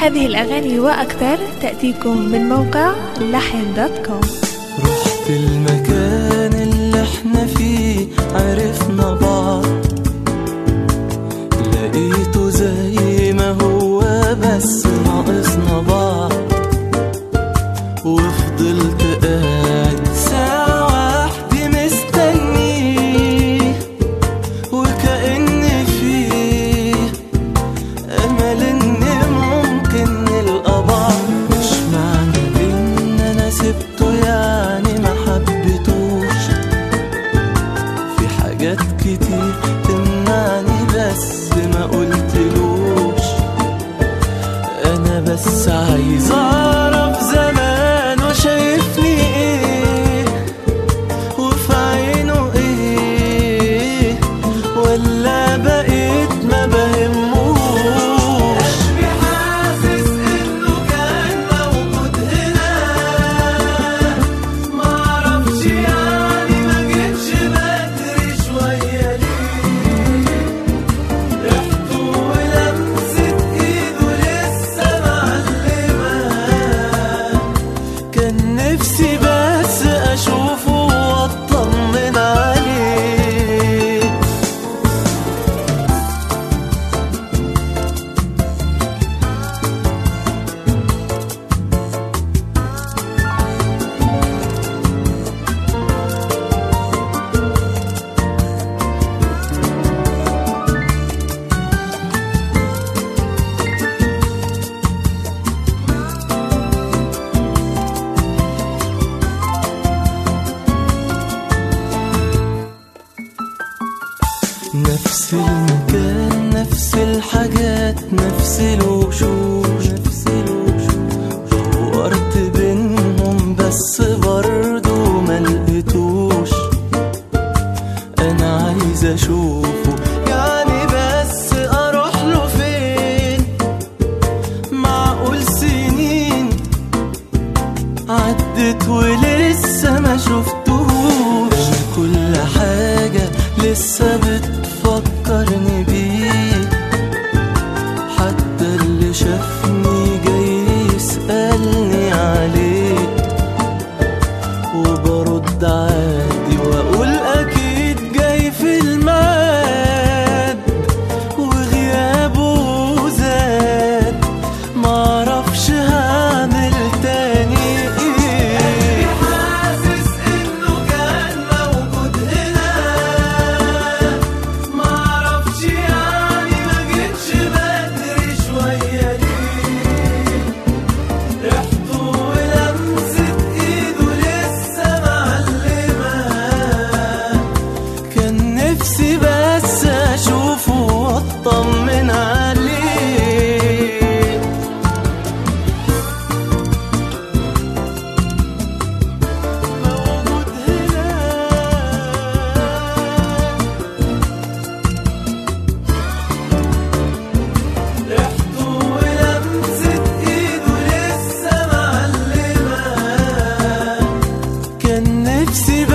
هذه الأغاني وأكثر تأتيكم من موقع لحن دوت كوم رحت المكان اللي احنا فيه عرفنا بعض لقيته زي ما هو بس ناقصنا بعض وفضلت قاعد ساعة واحدة مستنيه وكأن فيه أمل إن ممكن نلقى بعض مش معنى إن أنا سبته يعني ما حبيتوش في حاجات كتير تمنعني بس ما قلتلوش أنا بس عايز أعرف زمانه شايفني إيه وفي عينه إيه ولا بقيت ما بهموش قلبي حاسس إنه كان موجود هنا معرفش يعني ما جيتش بدري شوية ليه ريحته ولمسة إيده لسه معلمة كان نفسي بس أشوفه وأطمن عليه نفس المكان نفس الحاجات نفس الوشوش نفس الوشوش دورت بينهم بس برضه ما لقيتوش انا عايز اشوفه يعني بس اروح له فين معقول سنين عدت ولسه ما شفتهوش كل حاجة لسه بتفكرني بيه حتى اللي شافني جاي يسألني عليه وبرد عادي واقول اكيد جاي في الميعاد وغيابه زاد معرفش هعمل تاني ايه حاسس انه كان موجود هنا معرفش يعني ما جيتش بدري شوية ليه ريحته ولمسة ايده لسه معلمة كان نفسي بس اشوفه واطمن عليه موجود هنا ريحته ولمسة ايده لسه معلمة كان نفسي